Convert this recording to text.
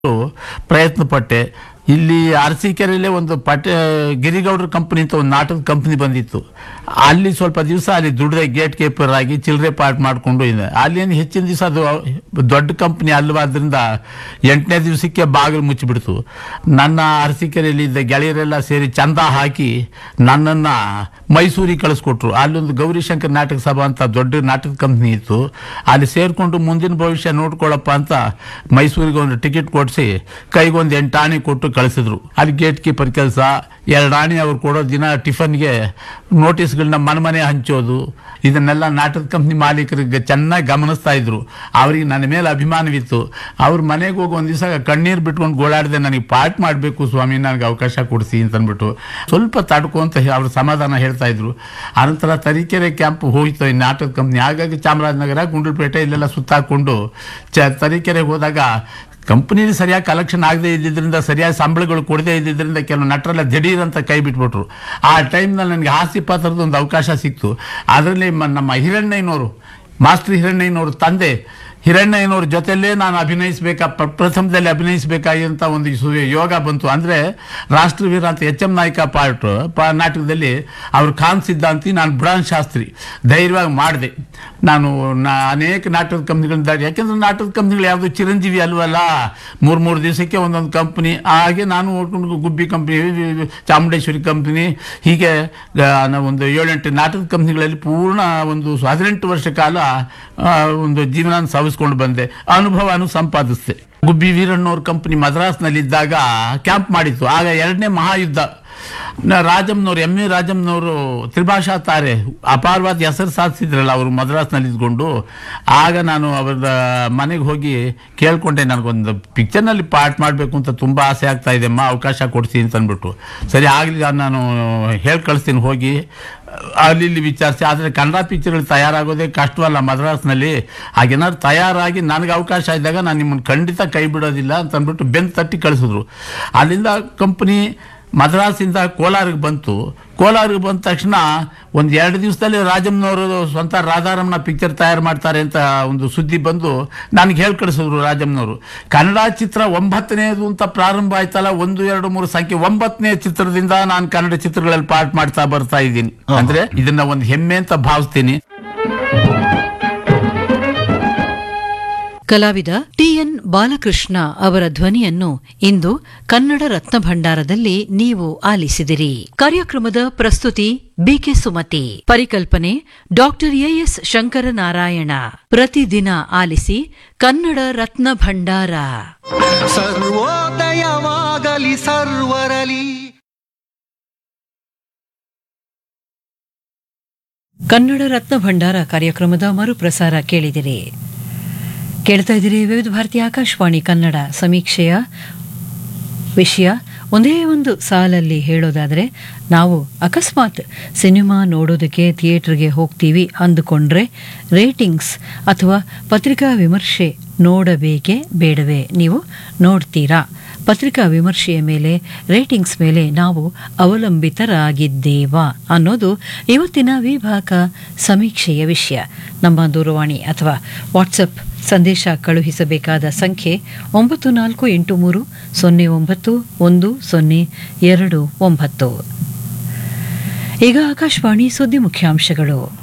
ಪ್ರಯತ್ನ ಪಟ್ಟೆ ಇಲ್ಲಿ ಅರಸೀಕೆರೆಯಲ್ಲೇ ಒಂದು ಪಟ್ಟೆ ಗಿರಿಗೌಡ್ರ ಕಂಪನಿ ಅಂತ ಒಂದು ನಾಟಕದ ಕಂಪನಿ ಬಂದಿತ್ತು ಅಲ್ಲಿ ಸ್ವಲ್ಪ ದಿವಸ ಅಲ್ಲಿ ದುಡ್ದೆ ಗೇಟ್ ಕೀಪರ್ ಆಗಿ ಚಿಲ್ಲರೆ ಪಾರ್ಟ್ ಮಾಡಿಕೊಂಡು ಇದೆ ಅಲ್ಲಿ ಏನು ಹೆಚ್ಚಿನ ದಿವಸ ಅದು ದೊಡ್ಡ ಕಂಪನಿ ಅಲ್ವಾದ್ರಿಂದ ಎಂಟನೇ ದಿವಸಕ್ಕೆ ಬಾಗಿಲು ಮುಚ್ಚಿಬಿಡ್ತು ನನ್ನ ಅರಸೀಕೆರೆಯಲ್ಲಿ ಇದ್ದ ಗೆಳೆಯರೆಲ್ಲ ಸೇರಿ ಚಂದ ಹಾಕಿ ನನ್ನನ್ನು ಮೈಸೂರಿಗೆ ಕಳಿಸ್ಕೊಟ್ರು ಅಲ್ಲೊಂದು ಗೌರಿಶಂಕರ್ ನಾಟಕ ಸಭಾ ಅಂತ ದೊಡ್ಡ ನಾಟಕ ಕಂಪ್ನಿ ಇತ್ತು ಅಲ್ಲಿ ಸೇರಿಕೊಂಡು ಮುಂದಿನ ಭವಿಷ್ಯ ನೋಡ್ಕೊಳ್ಳಪ್ಪ ಅಂತ ಮೈಸೂರಿಗೆ ಒಂದು ಟಿಕೆಟ್ ಕೊಡಿಸಿ ಕೈಗೊಂದು ಎಂಟು ಆಣಿ ಕೊಟ್ಟು ಕಳಿಸಿದ್ರು ಅಲ್ಲಿ ಗೇಟ್ ಕೀಪರ್ ಕೆಲಸ ಎರಡು ಆಣಿ ಅವ್ರು ಕೊಡೋ ದಿನ ಟಿಫನ್ಗೆ ನೋಟಿಸ್ಗಳನ್ನ ಮನೆ ಮನೆ ಹಂಚೋದು ಇದನ್ನೆಲ್ಲ ನಾಟಕ ಕಂಪ್ನಿ ಮಾಲೀಕರಿಗೆ ಚೆನ್ನಾಗಿ ಗಮನಿಸ್ತಾ ಇದ್ರು ಅವ್ರಿಗೆ ನನ್ನ ಮೇಲೆ ಅಭಿಮಾನವಿತ್ತು ಅವ್ರ ಮನೆಗೆ ಹೋಗಿ ಒಂದು ದಿವಸ ಕಣ್ಣೀರು ಬಿಟ್ಕೊಂಡು ಗೋಳಾಡಿದೆ ನನಗೆ ಪಾಠ ಮಾಡಬೇಕು ಸ್ವಾಮಿ ನನಗೆ ಅವಕಾಶ ಕೊಡಿಸಿ ಅಂತಂದ್ಬಿಟ್ಟು ಸ್ವಲ್ಪ ತಡ್ಕೊಂತ ಅವ್ರ ಸಮಾಧಾನ ಹೇಳ್ತಾ ಇದ್ರು ಅನಂತರ ತರೀಕೆರೆ ಕ್ಯಾಂಪ್ ಹೋಯ್ತು ಈ ನಾಟಕ ಕಂಪ್ನಿ ಹಾಗಾಗಿ ಚಾಮರಾಜನಗರ ಗುಂಡ್ಲುಪೇಟೆ ಇಲ್ಲೆಲ್ಲ ಸುತ್ತಾಕೊಂಡು ಚ ತರೀಕೆರೆಗೆ ಹೋದಾಗ ಕಂಪ್ನಿಲಿ ಸರಿಯಾಗಿ ಕಲೆಕ್ಷನ್ ಆಗದೆ ಇದ್ದಿದ್ದರಿಂದ ಸರಿಯಾಗಿ ಸಂಬಳಗಳು ಕೊಡದೇ ಇದ್ದಿದ್ದರಿಂದ ಕೆಲವು ನಟರೆಲ್ಲ ದಿಢೀರ್ ಅಂತ ಕೈ ಬಿಟ್ಬಿಟ್ರು ಆ ಟೈಮ್ನಲ್ಲಿ ನನಗೆ ಹಾಸ್ಯ ಪಾತ್ರದ ಒಂದು ಅವಕಾಶ ಸಿಕ್ತು ಅದರಲ್ಲಿ ಮ- ನಮ್ಮ ಹಿರಣ್ಣಯ್ಯನವರು ಮಾಸ್ಟರ್ ಹಿರಣ್ಣಯ್ಯನವರು ತಂದೆ ಹಿರಣ್ಣಯ್ಯನವ್ರ ಜೊತೆಲೇ ನಾನು ಅಭಿನಯಿಸಬೇಕಾ ಪ್ರಥಮದಲ್ಲಿ ಅಭಿನಯಿಸಬೇಕಾಗಿಂತ ಒಂದು ಸು- ಯೋಗ ಬಂತು ಅಂದರೆ ರಾಷ್ಟ್ರವೀರ ಅಂತ ಎಚ್ ಎಂ ನಾಯ್ಕ ಪಾರ್ಟ್ ಪಾ ನಾಟಕದಲ್ಲಿ ಅವ್ರ ಖಾನ್ ಸಿದ್ಧಾಂತಿ ನಾನು ಬುಡಾನ್ ಶಾಸ್ತ್ರಿ ಧೈರ್ಯವಾಗಿ ಮಾಡಿದೆ ನಾನು ನಾ ಅನೇಕ ನಾಟಕದ ಕಂಪ್ನಿಗಳಿಂದ ಯಾಕೆಂದ್ರೆ ನಾಟಕದ ಕಂಪ್ನಿಗಳು ಯಾವುದು ಚಿರಂಜೀವಿ ಅಲ್ವಲ್ಲ ಮೂರು ಮೂರು ದಿವಸಕ್ಕೆ ಒಂದೊಂದು ಕಂಪ್ನಿ ಹಾಗೆ ನಾನು ಓಡ್ಕೊಂಡು ಗುಬ್ಬಿ ಕಂಪ್ನಿ ಚಾಮುಂಡೇಶ್ವರಿ ಕಂಪ್ನಿ ಹೀಗೆ ಆ, ನಾವು ಒಂದು ಏಳೆಂಟು ನಾಟಕದ ಕಂಪ್ನಿಗಳಲ್ಲಿ ಪೂರ್ಣ ಒಂದು ಹದಿನೆಂಟು ವರ್ಷ ಕಾಲ ಆ, ಒಂದು ಜೀವನ ಸಾಗಿಸ್ಕೊಂಡು ಬಂದೆ ಅನುಭವನೂ ಸಂಪಾದಿಸಿದೆ ಗುಬ್ಬಿ ವೀರಣ್ಣವ್ರ ಕಂಪನಿ ಮದ್ರಾಸ್ನಲ್ಲಿದ್ದಾಗ ಕ್ಯಾಂಪ್ ಮಾಡಿತ್ತು ಆಗ ಎರಡನೇ ಮಹಾಯುದ್ಧ ನ- ರಾಜಮ್ನವ್ರು ಎಂ ಎ ರಾಜಮ್ನವರು ತ್ರಿಭಾಷಾ ತಾರೆ ಅಪಾರವಾದ ಹೆಸರು ಸಾಧಿಸಿದ್ರಲ್ಲ ಅವರು ಮದ್ರಾಸ್ನಲ್ಲಿ ಇದ್ಕೊಂಡು ಆಗ ನಾನು ಅವರ ಮನೆಗೆ ಹೋಗಿ ಕೇಳ್ಕೊಂಡೆ ನನಗೊಂದು ಪಿಕ್ಚರ್ನಲ್ಲಿ ಪಾರ್ಟ್ ಮಾಡಬೇಕು ಅಂತ ತುಂಬ ಆಸೆ ಆಗ್ತಾ ಇದೆ ಅಮ್ಮ ಅವಕಾಶ ಕೊಡಿಸಿ ಅಂತ ಅಂದ್ಬಿಟ್ಟು ಸರಿ ಆಗಲಿ ನಾನು ಹೇಳಿ ಕಳಿಸ್ತೀನಿ ಹೋಗಿ ಅಲ್ಲಿ ಇಲ್ಲಿ ವಿಚಾರಿಸಿ ಆದರೆ ಕನ್ನಡ ಪಿಕ್ಚರ್ಗಳು ತಯಾರಾಗೋದೇ ಕಷ್ಟವಲ್ಲ ಮದ್ರಾಸ್ನಲ್ಲಿ ಹಾಗೇನಾದ್ರು ತಯಾರಾಗಿ ನನಗೆ ಅವಕಾಶ ಇದ್ದಾಗ ನಾನು ನಿಮ್ಮನ್ನು ಖಂಡಿತ ಕೈ ಬಿಡೋದಿಲ್ಲ ಅಂತ ಅಂದ್ಬಿಟ್ಟು ಬೆನ್ನು ತಟ್ಟಿ ಕಳಿಸಿದ್ರು ಅಲ್ಲಿಂದ ಕಂಪ್ನಿ ಮದ್ರಾಸಿಂದ ಕೋಲಾರಿಗೆ ಬಂತು ಕೋಲಾರಿಗೆ ಬಂದ ತಕ್ಷಣ ಒಂದು ಎರಡು ದಿವಸದಲ್ಲಿ ರಾಜಮ್ಮನವರು ಸ್ವಂತ ರಾಧಾರಮ್ಮನ ಪಿಕ್ಚರ್ ತಯಾರು ಮಾಡ್ತಾರೆ ಅಂತ ಒಂದು ಸುದ್ದಿ ಬಂದು ನನಗೆ ಹೇಳಿ ಕಳಿಸಿದ್ರು ರಾಜಮ್ಮನವರು ಕನ್ನಡ ಚಿತ್ರ ಒಂಬತ್ತನೇದು ಅಂತ ಪ್ರಾರಂಭ ಆಯ್ತಲ್ಲ ಒಂದು ಎರಡು ಮೂರು ಸಂಖ್ಯೆ ಒಂಬತ್ತನೇ ಚಿತ್ರದಿಂದ ನಾನು ಕನ್ನಡ ಚಿತ್ರಗಳಲ್ಲಿ ಪಾರ್ಟ್ ಮಾಡ್ತಾ ಬರ್ತಾ ಇದ್ದೀನಿ ಅಂದ್ರೆ ಇದನ್ನ ಒಂದು ಹೆಮ್ಮೆ ಅಂತ ಭಾವಿಸ್ತೀನಿ ಕಲಾವಿದ ಟಿಎನ್ ಬಾಲಕೃಷ್ಣ ಅವರ ಧ್ವನಿಯನ್ನು ಇಂದು ಕನ್ನಡ ರತ್ನ ಭಂಡಾರದಲ್ಲಿ ನೀವು ಆಲಿಸಿದಿರಿ ಕಾರ್ಯಕ್ರಮದ ಪ್ರಸ್ತುತಿ ಬಿಕೆ ಸುಮತಿ ಪರಿಕಲ್ಪನೆ ಡಾಕ್ಟರ್ ಎಎಸ್ ಶಂಕರನಾರಾಯಣ ಪ್ರತಿದಿನ ಆಲಿಸಿ ಕನ್ನಡ ರತ್ನ ಭಂಡಾರ ಸರ್ವೋದಯವಾಗಲಿ ಸರ್ವರಲಿ ಕನ್ನಡ ರತ್ನ ಭಂಡಾರ ಕಾರ್ಯಕ್ರಮದ ಮರುಪ್ರಸಾರ ಕೇಳಿದಿರಿ ಕೇಳ್ತಾ ಇದ್ದೀರಿ ವಿವಿಧ ಭಾರತಿ ಆಕಾಶವಾಣಿ ಕನ್ನಡ ಸಮೀಕ್ಷೆಯ ವಿಷಯ ಒಂದೇ ಒಂದು ಸಾಲಲ್ಲಿ ಹೇಳೋದಾದರೆ ನಾವು ಅಕಸ್ಮಾತ್ ಸಿನಿಮಾ ನೋಡೋದಕ್ಕೆ ಥಿಯೇಟ್ರಿಗೆ ಹೋಗ್ತೀವಿ ಅಂದುಕೊಂಡ್ರೆ ರೇಟಿಂಗ್ಸ್ ಅಥವಾ ಪತ್ರಿಕಾ ವಿಮರ್ಶೆ ನೋಡಬೇಕೇ ಬೇಡವೇ ನೀವು ನೋಡ್ತೀರಾ ಪತ್ರಿಕಾ ವಿಮರ್ಶೆಯ ಮೇಲೆ ರೇಟಿಂಗ್ಸ್ ಮೇಲೆ ನಾವು ಅವಲಂಬಿತರಾಗಿದ್ದೇವಾ ಅನ್ನೋದು ಇವತ್ತಿನ ವಿಭಾಗ ಸಮೀಕ್ಷೆಯ ವಿಷಯ ನಮ್ಮ ದೂರವಾಣಿ ಅಥವಾ ವಾಟ್ಸಪ್ ಸಂದೇಶ ಕಳುಹಿಸಬೇಕಾದ ಸಂಖ್ಯೆ ಒಂಬತ್ತು ನಾಲ್ಕು ಎಂಟು ಮೂರು ಸೊನ್ನೆ ಒಂಬತ್ತು ಒಂದು ಸೊನ್ನೆ ಎರಡು ಒಂಬತ್ತು ಈಗ ಆಕಾಶವಾಣಿ ಸುದ್ದಿ ಮುಖ್ಯಾಂಶಗಳು